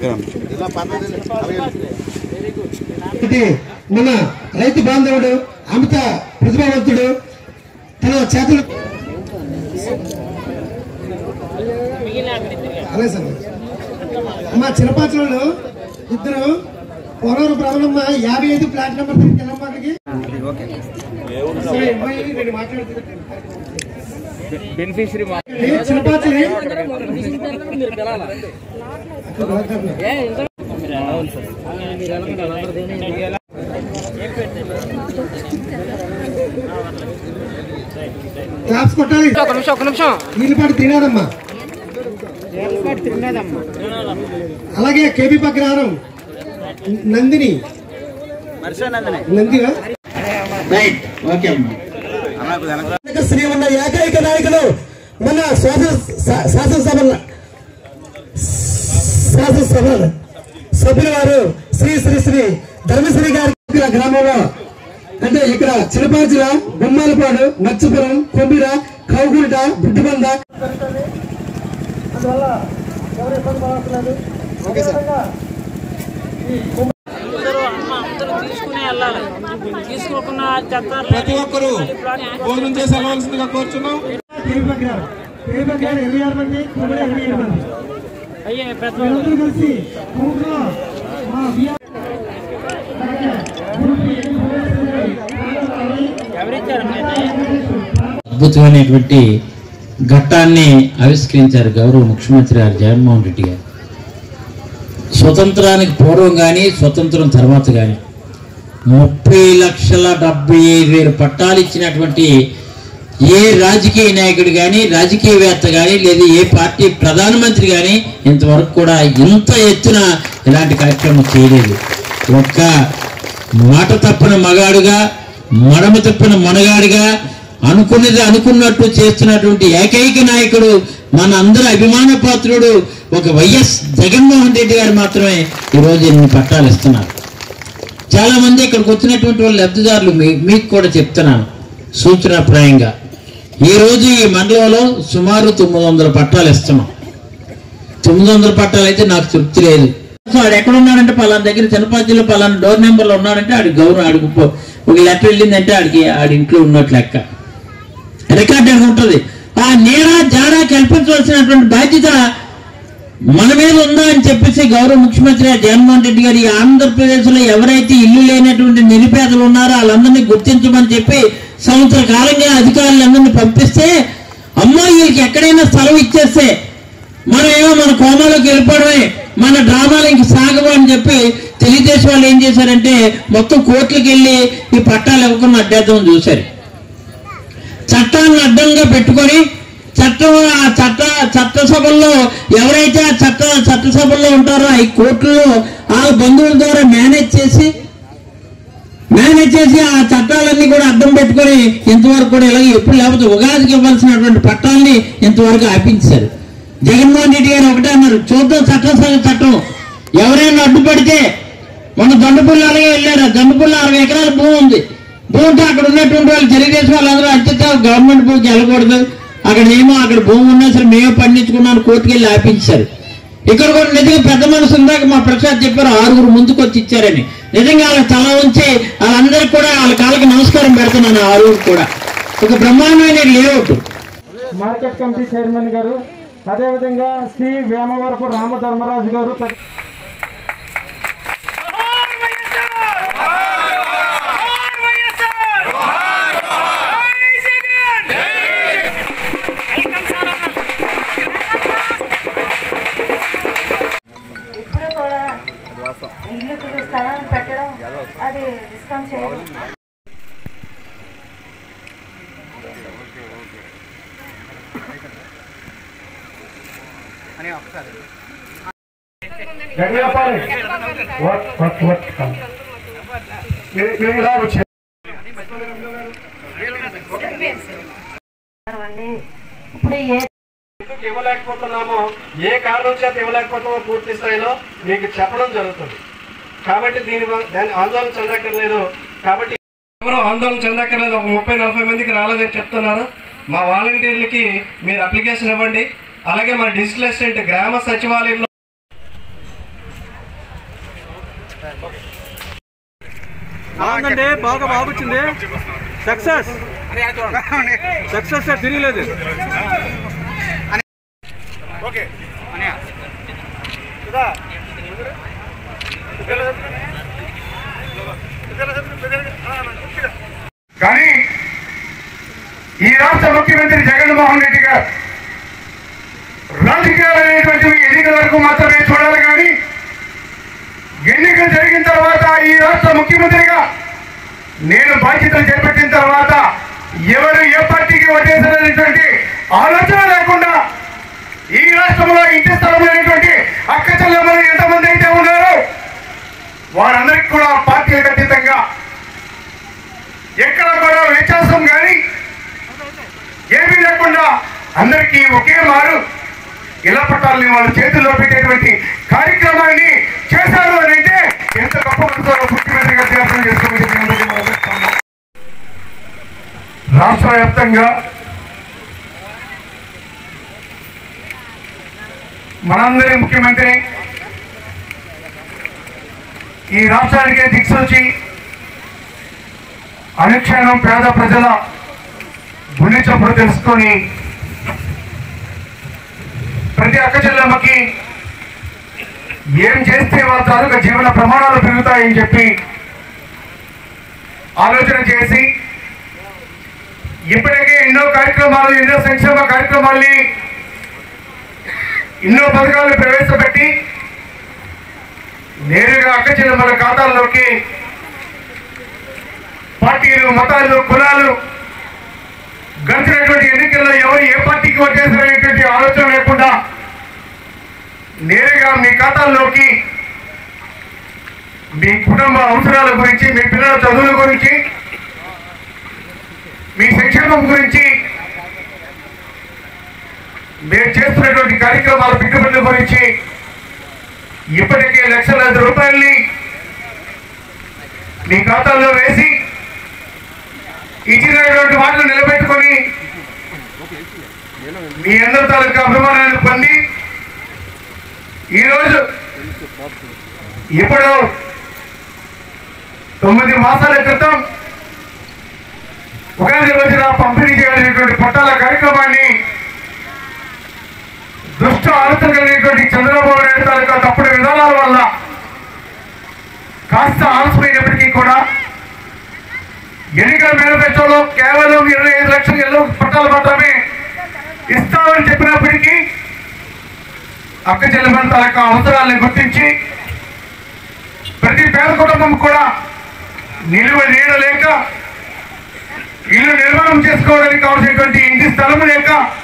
ఇది మన రైతు బాంధవుడు అమిత ప్రతిభావంతుడు తన చేతులు అలాగే సార్ అమ్మా చిరపాచలలో ఇద్దరు పోలవరం ప్రాబ్లమ్మ యాభై ఐదు ప్లాట్ నెంబర్ తెలంగాణకి సరే, అమ్మాయి నేను మాట్లాడుతున్నాను బెనిఫిషరీ చిరపాచలి క్లాప్స్ కొట్టాలి ఒక నిమిషం ఒక నిమిషం నీళ్ళపాటి తినాదమ్మా అలాగే కేబీ పగ్రహారం నందిని నందివా రైట్ ఓకే అమ్మా శ్రీ ఉన్న ఏకైక నాయకులు మన శాసన శా- శాసనసభ శాసనసభ సభ్యుల వారు శ్రీ శ్రీ శ్రీ ధర్మశ్రీ గారి ఇక్కడ గ్రామంలో అంటే ఇక్కడ చిలపాజిల బొమ్మాలపాడు మత్స్యపురం కొమ్మిర కౌగుంట బుడ్డిబంద అందువల్ల ఎవరు ఇబ్బంది పడవట్లేదు అదేవిధంగా తీసుకునే వెళ్ళాలి తీసుకోకుండా చెత్త ప్రతి ఒక్కరూ భోజనం చేసి వెళ్ళవలసిందిగా కోరుచున్నాం కేవీపగ్రహారం. కేవీపగ్రహారం ఇరవై ఆరు మంది కొమ్మిర ఇరవై ఏడు మంది అయ్యే పెద్ద వీళ్ళందరూ కలిసి ఊర్లో మా బియ్యం ఎవరిచ్చారు అద్భుతమైనటువంటి ఘట్టాన్ని ఆవిష్కరించారు గౌరవ ముఖ్యమంత్రి గారు జగన్మోహన్ రెడ్డి గారు స్వతంత్రానికి పూర్వం కానీ స్వతంత్రం తర్వాత కానీ ముప్పై లక్షల డెబ్బై ఐదు వేల పట్టాలు ఇచ్చినటువంటి ఏ రాజకీయ నాయకుడు కానీ రాజకీయవేత్త కానీ లేదా ఏ పార్టీ ప్రధానమంత్రి కానీ ఇంతవరకు కూడా ఇంత ఎత్తున ఇలాంటి కార్యక్రమం చేయలేదు ఒక్క మాట తప్పని మగాడుగా మడమ తప్పిన మనగాడిగా అనుకున్నది అనుకున్నట్టు చేస్తున్నటువంటి ఏకైక నాయకుడు మన అందరి అభిమాన పాత్రుడు ఒక వైఎస్ జగన్మోహన్ రెడ్డి గారు మాత్రమే ఈరోజు ఎన్ని పట్టాలు ఇస్తున్నారు చాలా మంది ఇక్కడికి వచ్చినటువంటి వాళ్ళ లబ్ధిదారులు మీ- మీకు కూడా చెప్తున్నాను సూచనాప్రాయంగా ఈ రోజు ఈ మండలంలో సుమారు తొమ్మిది వందల పట్టాలు ఇస్తున్నాం తొమ్మిది వందల పట్టాలు అయితే నాకు తృప్తి లేదు సో ఆడు ఎక్కడ ఉన్నాడంటే పలానా దగ్గర చిన్నపాజీలో పలానా డోర్ నెంబర్లో ఉన్నాడంటే ఆడికి గౌరవం ఆడికి పో- ఒక లెటర్ వెళ్ళిందంటే ఆడికి ఆడి ఇంట్లో ఉన్నట్లు లెక్క రికార్డ్ అని ఉంటుంది ఆ నీడ జాడ కల్పించవలసినటువంటి బాధ్యత మన మీద ఉందా అని చెప్పేసి గౌరవ ముఖ్యమంత్రి జగన్మోహన్ రెడ్డి గారు ఈ ఆంధ్రప్రదేశ్లో ఎవరైతే ఇల్లు లేనటువంటి నిరుపేదలు ఉన్నారో వాళ్ళందరినీ గుర్తించమని చెప్పి సంవత్సర కాలంగా అధికారులందరినీ పంపిస్తే అమ్మాయిలకి ఎక్కడైనా స్థలం ఇచ్చేస్తే మనం ఏమో మన కోమాలోకి వెళ్ళిపోవడమే మన డ్రామాలు ఇంక సాగవు అని చెప్పి తెలుగుదేశం వాళ్ళు ఏం చేశారంటే మొత్తం కోర్టులకు వెళ్ళి ఈ పట్టాలు ఇవ్వకుండా అడ్డేద్దామని చూశారు చట్టాన్ని అడ్డంగా పెట్టుకొని చట్టం ఆ చట్ట చట్టసభల్లో ఎవరైతే ఆ చట్ట చట్టసభల్లో ఉంటారో ఈ కోర్టుల్లో ఆ బంధువుల ద్వారా మేనేజ్ చేసి మేనేజ్ చేసి ఆ చట్టాలన్నీ కూడా అడ్డం పెట్టుకొని ఇంతవరకు కూడా ఇలాగ ఎప్పుడు లేకపోతే ఉగాదికి ఇవ్వాల్సినటువంటి పట్టాలని ఇంతవరకు ఆపించారు జగన్మోహన్ రెడ్డి గారు ఒకటే అన్నారు చూద్దాం చట్టసభ చట్టం ఎవరైనా అడ్డుపడితే మన దండపుల్లి అలాగే వెళ్ళారు దండపుల్లి అరవై ఎకరాల భూమి ఉంది భూమి ఉంటే అక్కడ ఉన్నటువంటి వాళ్ళు తెలుగుదేశం వాళ్ళందరూ అత్యంత గవర్నమెంట్ భూమికి వెళ్ళకూడదు అక్కడ ఏమో అక్కడ భూమి ఉన్నా సరే మేమే పండించుకున్నాను కోర్టుకి వెళ్ళి ఆపించారు ఇక్కడ కూడా నిజంగా పెద్ద మనసు ఉందాక మా ప్రసాద్ చెప్పారు ఆరుగురు ముందుకు వచ్చి ఇచ్చారని నిజంగా వాళ్ళ తల ఉంచి వాళ్ళందరికీ కూడా వాళ్ళ కాళ్ళకి నమస్కారం పెడుతున్నాను ఆ ఆరుగురు కూడా ఒక బ్రహ్మాండమైన లేఅవుట్ మార్కెట్ కమిటీ చైర్మన్ గారు అదేవిధంగా శ్రీ వేమవరపు రామధర్మరాజు గారు ఇప్పుడు కూడా ఇల్లు స్థలం పెట్టడం అది డిస్కౌంట్ చేయడం గడియాపాలి వట్ వట్ వట్ మీరు ఇలా వచ్చారు అండి ఇప్పుడు ఏ ఎందుకు ఇవ్వలేకపోతున్నామో ఏ కారణం చేత ఇవ్వలేకపోతున్నామో పూర్తి స్థాయిలో మీకు చెప్పడం జరుగుతుంది కాబట్టి దీని వ- దాని ఆందోళన చెందక్కర్లేదు కాబట్టి ఎవరు ఆందోళన చెందక్కర్లేదు ఒక ముప్పై నలభై మందికి రాలేదని చెప్తున్నారు మా వాలంటీర్లకి మీరు అప్లికేషన్ ఇవ్వండి అలాగే మన డిజిటల్ అసిస్టెంట్ గ్రామ సచివాలయంలో బాగుందండి బాగా బాగా వచ్చింది సక్సెస్ సక్సెస్ తిరగలేదు కానీ ఈ రాష్ట్ర ముఖ్యమంత్రి జగన్మోహన్ రెడ్డి గారు రాజకీయాలు అనేటువంటివి ఎన్నికల వరకు మాత్రమే చూడాలి కానీ ఎన్నికలు జరిగిన తర్వాత ఈ రాష్ట్ర ముఖ్యమంత్రిగా నేను బాధ్యతలు చేపట్టిన తర్వాత ఎవరు ఏ పార్టీకి ఓటేసారనేటువంటి ఆలోచన లేకుండా ఈ రాష్ట్రంలో ఇంటి స్థలం లేనటువంటి అక్క చెల్లెమ్మలు ఎంతమంది అయితే ఉన్నారో వారందరికీ కూడా పార్టీలకు అతీతంగా ఎక్కడ కూడా వ్యత్యాసం కానీ ఏమీ లేకుండా అందరికీ ఒకే మారు ఇళ్ల పట్టాలని వాళ్ళ చేతుల్లో పెట్టేటువంటి కార్యక్రమాన్ని చేశారు అని అంటే ఎంత గొప్ప మనసులో ముఖ్యమంత్రిగా చేయాలని చేసుకోమని చెప్పి ముందుకు మొదలుపెడతాము. రాష్ట్ర వ్యాప్తంగా మనందరి ముఖ్యమంత్రి ఈ రాష్ట్రానికే దిక్సూచి అనుక్షణం పేద ప్రజల గుండె చప్పుడు తెలుసుకొని ప్రతి అక్క చెల్లెమ్మకి ఏం చేస్తే వాళ్ళ తాలూకా జీవన ప్రమాణాలు పెరుగుతాయని చెప్పి ఆలోచన చేసి ఇప్పటికే ఎన్నో కార్యక్రమాలు ఎన్నో సంక్షేమ కార్యక్రమాల్ని ఎన్నో పథకాలు ప్రవేశపెట్టి నేరుగా అక్క చెల్లెమ్మల ఖాతాల్లోకి పార్టీలు మతాలు కులాలు గడిచినటువంటి ఎన్నికల్లో ఎవరు ఏ పార్టీకి ఓటేసారనేటువంటి ఆలోచన లేకుండా నేరుగా మీ ఖాతాల్లోకి మీ కుటుంబ అవసరాల గురించి మీ పిల్లల చదువుల గురించి మీ సంక్షేమం గురించి మీరు చేస్తున్నటువంటి కార్యక్రమాల పెట్టుబడుల గురించి ఇప్పటికే లక్షలాది రూపాయల్ని మీ ఖాతాల్లో వేసి ఇచ్చినటువంటి మాటలు నిలబెట్టుకొని మీ అందరి తాలూకా అభిమానాన్ని పొంది ఈరోజు ఇప్పుడు తొమ్మిది మాసాల క్రితం ఉగాది రోజున పంపిణీ చేయాలనేటువంటి పట్టాల కార్యక్రమాన్ని దుష్ట ఆలోచన కలిగినటువంటి చంద్రబాబు నాయుడు తాలూకా తప్పుడు విధానాల వల్ల కాస్త ఆలస్యమైనప్పటికీ కూడా ఎన్నికల మేనిఫెస్టోలో కేవలం ఇరవై ఐదు లక్షల ఇళ్ళు పట్టాలు మాత్రమే ఇస్తామని చెప్పినప్పటికీ అక్క చెల్లెమ్మల తాలూకా అవసరాలను గుర్తించి ప్రతి పేద కుటుంబం కూడా నిలువ నీడ లేక ఇల్లు నిర్మాణం చేసుకోవడానికి కావాల్సినటువంటి ఇంటి స్థలం లేక